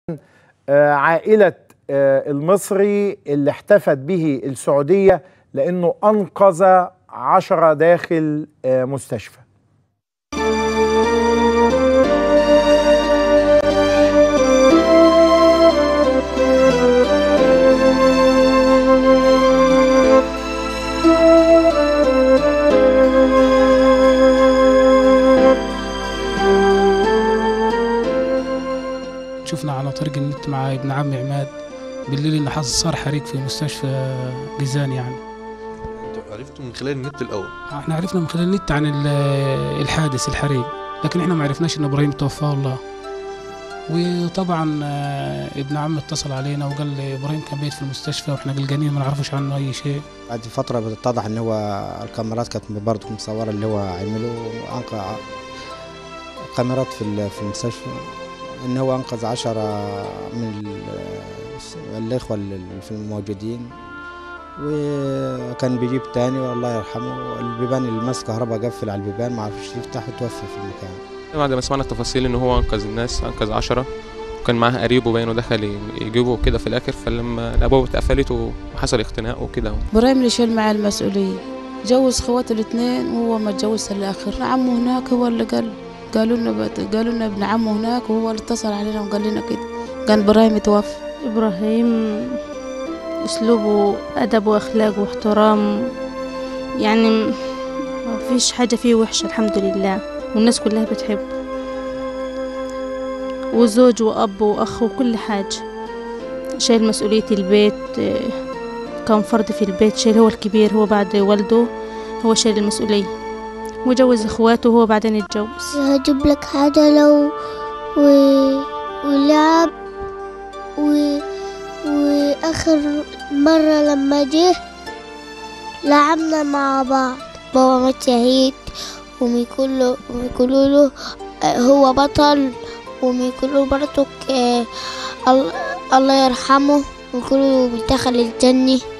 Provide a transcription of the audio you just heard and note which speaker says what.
Speaker 1: عائلة المصري اللي احتفت به السعودية لأنه أنقذ عشرة داخل مستشفى
Speaker 2: شفنا على طريق النت مع ابن عمي عماد بالليل ان حصل صار حريق في مستشفى جيزان يعني
Speaker 3: انتوا عرفتوا من خلال النت الاول
Speaker 2: احنا عرفنا من خلال النت عن ال- الحادث الحريق لكن احنا ما عرفناش ان ابراهيم توفاه الله وطبعا آه، ابن عمي اتصل علينا وقال لي ابراهيم كان بيت في المستشفى واحنا قلقانين ما نعرفش عنه اي شيء
Speaker 4: بعد فترة بتتضح ان هو الكاميرات كانت برضه مصورة اللي هو عمله وانقذ كاميرات في ال- في المستشفى ان هو انقذ عشرة من ال- الاخوة اللي في الموجودين وكان بيجيب تاني والله يرحمه البيبان اللي ماسك كهرباء قفل على البيبان ما عرفش يفتح وتوفى في المكان
Speaker 5: بعد ما سمعنا التفاصيل ان هو انقذ الناس انقذ عشرة وكان معاه قريبه باين ودخل ي- يجيبه كده في الاخر فلما الابواب اتقفلت وحصل اختناق وكده
Speaker 6: ابراهيم اللي شال معاه المسؤولية جوز خواته الاثنين وهو ما اتجوزها الاخر عمه هناك هو اللي قال قالوا لنا بت- قالوا لنا ابن عمه هناك وهو اللي اتصل علينا وقال لنا كده كان ابراهيم توفى
Speaker 7: إبراهيم أسلوبه أدب وأخلاق واحترام يعني ما فيش حاجة فيه وحشة الحمد لله والناس كلها بتحبه وزوج وأب وأخ وكل حاجة شايل مسؤولية البيت آه، كان فرد في البيت شايل هو الكبير هو بعد والده هو شايل المسؤولية وجوز إخواته وهو بعدين اتجوز
Speaker 8: هجيب لك حاجة لو و... ولعب و... وآخر مرة لما جه لعبنا مع بعض بابا مات شهيد وميكولو وميكولوا له آه، هو بطل وميكولو برضك آه، ال- الله يرحمه ويقولوا دخل الجنة